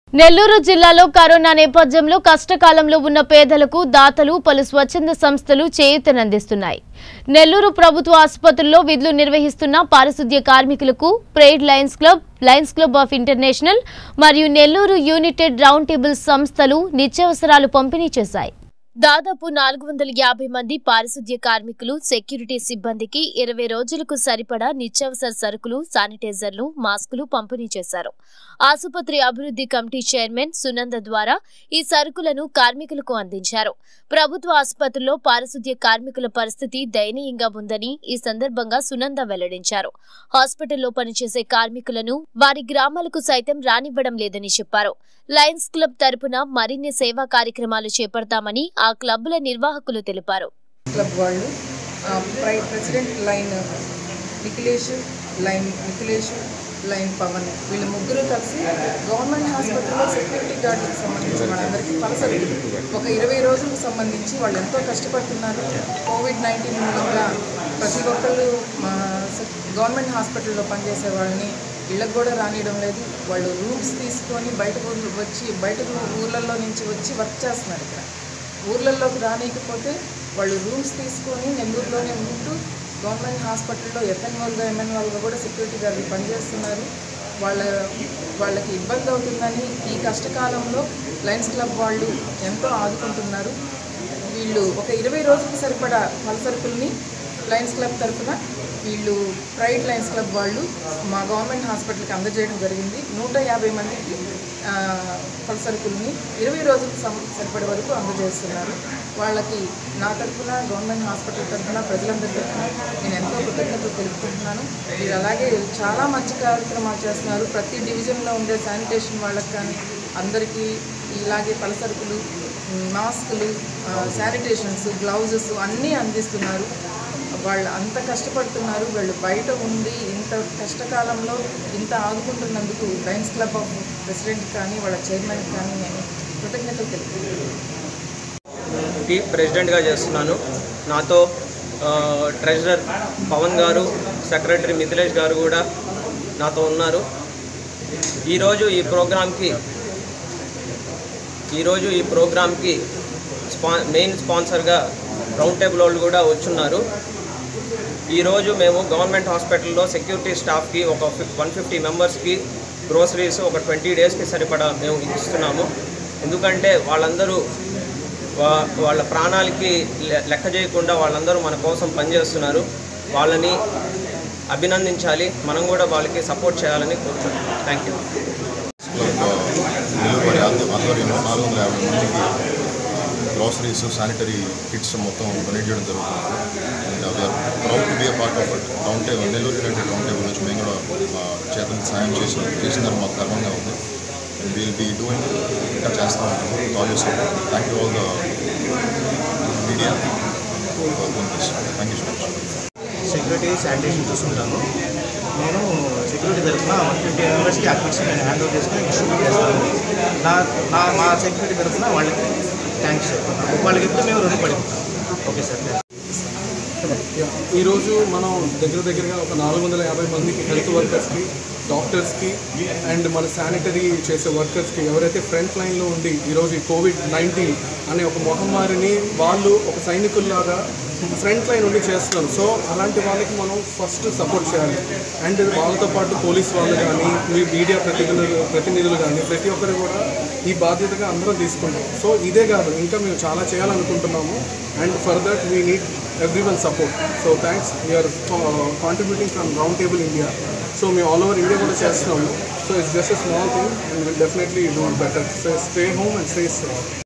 నెల్లూరు జిల్లాలో కరోనా నేపథ్యంలో కష్టకాలంలో ఉన్న పేదలకు దాతలు పలు స్వచ్ఛంద సంస్థలు చేయూతనందిస్తున్నాయి నెల్లూరు ప్రభుత్వ ఆసుపత్రుల్లో విధులు నిర్వహిస్తున్న పారిశుద్ధ్య కార్మికులకు pride lions club lions club of international మరియు నెల్లూరు యునైటెడ్ రౌండ్ టేబుల్ సంస్థలు నిత్యావసరాలు పంపిణీ చేశాయి దాదాపు నాలుగు వందల యాభై మంది పారిశుద్ధ్య కార్మికులు సెక్యూరిటీ సిబ్బందికి ఇరవై రోజులకు సరిపడా నిత్యావసర సరుకులు శానిటైజర్లు మాస్కులు పంపిణీ చేశారు ఆసుపత్రి అభివృద్ధి కమిటీ చైర్మన్ సునంద ద్వారా ఈ సరుకులను కార్మికులకు అందించారు ప్రభుత్వ ఆసుపత్రిలో పారిశుద్ధ్య కార్మికుల పరిస్థితి దయనీయంగా ఉందని ఈ సందర్భంగా సునంద వెల్లడించారు హాస్పిటల్లో పనిచేసే కార్మికులను వారి గ్రామాలకు సైతం రానివ్వడం లేదని చెప్పారు లయన్స్ క్లబ్ తరపున మరిన్ని సేవా కార్యక్రమాలు చేపడతామని ఆ క్లబ్ల నిర్వాహకులు తెలిపారు క్లబ్ వాళ్ళు ఆ, ప్రై president lion Nikhilesh lion Nikhilesh lion Pavan వీళ్ళ ముగ్గురు కలిసి గవర్నమెంట్ హాస్పిటల్లో సెక్యూరిటీ గార్డులకు సంబంధించి వాళ్ళందరికీ పలసరి ఒక ఇరవై రోజులకు సంబంధించి వాళ్ళు ఎంతో కష్టపడుతున్నారు కోవిడ్ నైన్టీన్ మూలంగా ప్రతి ఒక్కళ్ళు మా సె- గవర్నమెంట్ హాస్పిటల్లో పనిచేసే వాళ్ళని ఇళ్ళకు కూడా రానియడం లేదు వాళ్ళు రూమ్స్ తీసుకొని బయట ఊర్లు వచ్చి బయట ఊర్లలో నుంచి వచ్చి వర్క్ చేస్తున్నారు ఇక్కడ ఊర్లలోకి రానియకపోతే వాళ్ళు రూమ్స్ తీసుకొని నెల్లూరులోనే ఉంటూ గవర్నమెంట్ హాస్పిటల్లో ఎఫ్ఎన్ఓలుగా ఎంఎన్ఓలుగా కూడా సెక్యూరిటీ గార్డులు పనిచేస్తున్నారు వాళ్ళ వాళ్ళకి ఇబ్బంది అవుతుందని ఈ కష్టకాలంలో లయన్స్ క్లబ్ వాళ్ళు ఎంతో ఆదుకుంటున్నారు వీళ్ళు ఒక ఇరవై రోజులకు సరిపడా పలసరుకుల్ని లయన్స్ క్లబ్ తరఫున వీళ్ళు ప్రైవేట్ లయన్స్ క్లబ్ వాళ్ళు మా గవర్నమెంట్ హాస్పిటల్కి అందజేయడం జరిగింది నూట యాభై మందికి ఆ, పలసరుకుల్ని ఇరవై రోజులకు సం సరిపడే వరకు అందజేస్తున్నారు వాళ్ళకి నా తరఫున గవర్నమెంట్ హాస్పిటల్ తరఫున ప్రజలందరి తరఫున నేను ఎంతో కృతజ్ఞతలు తెలుపుకుంటున్నాను మీరు అలాగే చాలా మంచి కార్యక్రమాలు చేస్తున్నారు ప్రతి డివిజన్లో ఉండే శానిటేషన్ వాళ్ళకి కానీ అందరికీ ఇలాగే పలసరుకులు మాస్కులు శానిటేషన్స్ గ్లౌజెస్ అన్నీ అందిస్తున్నారు వాళ్ళు అంత కష్టపడుతున్నారు వాళ్ళు బయట ఉండి ఇంత కష్టకాలంలో ఇంత ఆదుకుంటున్నందుకు లయన్స్ క్లబ్ ఆఫ్ ప్రెసిడెంట్ కానీ వాళ్ళ చైర్మన్ కానీ నేను కృతజ్ఞతలు తెలుపుతున్నాను టీ ప్రెసిడెంట్గా చేస్తున్నాను నాతో ఆ, ట్రెజరర్ పవన్ గారు సెక్రటరీ మిథిలేష్ గారు కూడా నాతో ఉన్నారు ఈరోజు ఈ ప్రోగ్రాంకి ఈరోజు ఈ ప్రోగ్రాంకి స్పా మెయిన్ స్పాన్సర్గా రౌండ్ టేబుల్ వాళ్ళు కూడా వచ్చున్నారు ఈరోజు మేము గవర్నమెంట్ హాస్పిటల్లో సెక్యూరిటీ స్టాఫ్కి ఒక వన్ ఫిఫ్టీ మెంబర్స్కి గ్రోసరీస్ ఒక ట్వంటీ డేస్కి సరిపడా మేము ఇస్తున్నాము ఎందుకంటే వాళ్ళందరూ వా- వాళ్ళ ప్రాణాలకి లె- లెక్క చేయకుండా వాళ్ళందరూ మన కోసం పనిచేస్తున్నారు వాళ్ళని అభినందించాలి మనం కూడా వాళ్ళకి సపోర్ట్ చేయాలని కోరుతున్నాం థ్యాంక్ యూ నెల్లూరు వారి ఆధ్వ- ఆధ్వర్యంలో నాలుగు వందల యాభై మందికి గ్రాసరీస్ శానిటరీ కిట్స్ మొత్తం డొనేట్ చేయడం జరుగుతుంది and we're proud to be a part of it round table Nellore united round table నుంచి మేము కూడా మా చేతులకు సాయం చేసి చేసినారు మాకు గర్వంగా ఉంది అండ్ వీల్ బీ డూయింగ్ ఇంకా చేస్తూ ఉంటాము all you support thank you all the media thank you so much security sanitation చూసుకుంటాను నేను సెక్యూరిటీ తరఫున ఫిఫ్టీ మెంబర్స్కి అడ్మిట్స్ నేను హ్యాండ్ ఓవర్ చేసుకుని డిస్ట్రిబ్యూట్ చేస్తాను నా నా మా సెక్యూరిటీ తరఫున వాళ్ళకి థ్యాంక్స్ చెప్తున్నాను వాళ్ళకి ఎప్పుడు మేము రుణపడి ఉంటాం ఓకే సార్ ఈరోజు మనం దగ్గర దగ్గరగా ఒక నాలుగు వందల యాభై మందికి హెల్త్ వర్కర్స్కి డాక్టర్స్కి అండ్ మన శానిటరీ చేసే వర్కర్స్కి ఎవరైతే ఫ్రంట్ లైన్లో ఉండి ఈరోజు ఈ కోవిడ్ నైన్టీన్ అనే ఒక మహమ్మారిని వాళ్ళు ఒక సైనికుల్లాగా ఫ్రంట్ లైన్ ఉండి చేస్తున్నారు సో అలాంటి వాళ్ళకి మనం ఫస్ట్ సపోర్ట్ చేయాలి అండ్ వాళ్ళతో పాటు పోలీస్ వాళ్ళు కానీ మీ మీడియా ప్రతినిధులు ప్రతినిధులు కానీ ప్రతి ఒక్కరు కూడా ఈ బాధ్యతగా అందరం తీసుకుంటాం సో ఇదే కాదు ఇంకా మేము చాలా చేయాలనుకుంటున్నాము and for that we need everyone support so thanks we're contributing from round table India so మేము ఆల్ ఓవర్ ఇండియా కూడా చేస్తున్నాము so it's just a small thing and will definitely do better so stay home and stay safe